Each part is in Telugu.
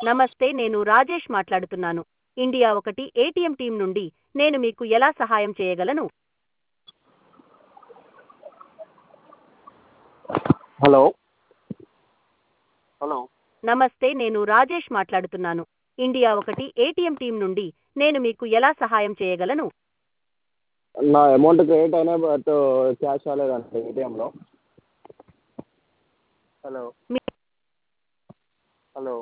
నమస్తే నేను రాజేష్ మాట్లాడుతున్నాను ఇండియా ఒకటి ఏటీఎం టీం నుండి నేను మీకు ఎలా సహాయం చేయగలను హలో హలో నమస్తే నేను రాజేష్ మాట్లాడుతున్నాను ఇండియా ఒకటి ఏటీఎం టీం నుండి నేను మీకు ఎలా సహాయం చేయగలను నా అమౌంట్ క్రెడిట్ అయినా బట్ క్యాష్ రాలేదండి ఏటీఎంలో హలో మీ- హలో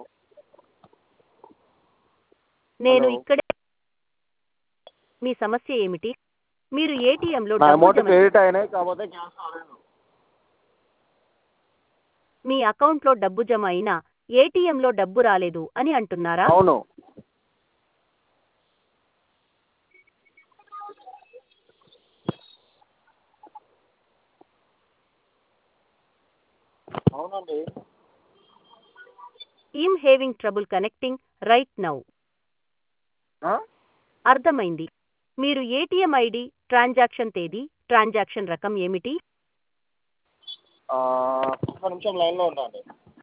నేను Hello. ఇక్కడే మీ సమస్య ఏమిటి మీరు ఏటీఎంలో నా డబ్బు అమౌంట్ జమ క్రెడిట్ అయినాయి కాకపోతే క్యాష్ రాలేదు మీ అకౌంట్లో డబ్బు జమ అయినా ఏటీఎంలో డబ్బు రాలేదు అని అంటున్నారా అవును అవునండి I'm having trouble connecting right now ఆ? అర్థమైంది మీరు ఏటీఎం ఐడి ట్రాన్సాక్షన్ తేదీ ట్రాన్సాక్షన్ రకం ఏమిటి ఆ, ఒక్క నిమిషం లైన్లో ఉండండి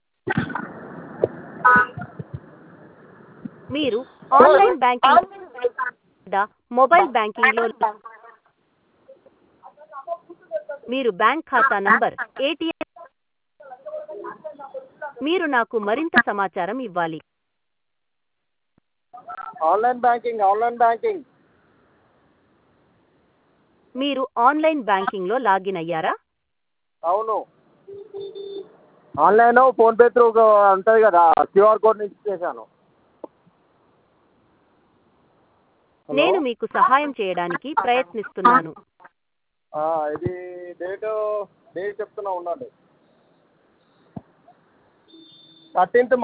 మీరు ఆన్లైన్ బ్యాంకింగ్ లేదా మొబైల్ బ్యాంకింగ్లో మీరు బ్యాంక్ ఖాతా నంబర్ ఏటీఎం మీరు నాకు మరింత సమాచారం ఇవ్వాలి ఆన్లైన్ బ్యాంకింగ్ ఆన్లైన్ బ్యాంకింగ్ మీరు ఆన్లైన్ బ్యాంకింగ్లో లాగిన్ అయ్యారా అవును ఆన్లైన్ ఫోన్పే త్రూ ఉంటుంది కదా క్యూఆర్ కోడ్ నుంచి చేశాను హలో? నేను మీకు సహాయం చేయడానికి ప్రయత్నిస్తున్నాను ఆ, ఇది డేట్ డేట్ చెప్తున్నా ఉండండి థర్టీన్త్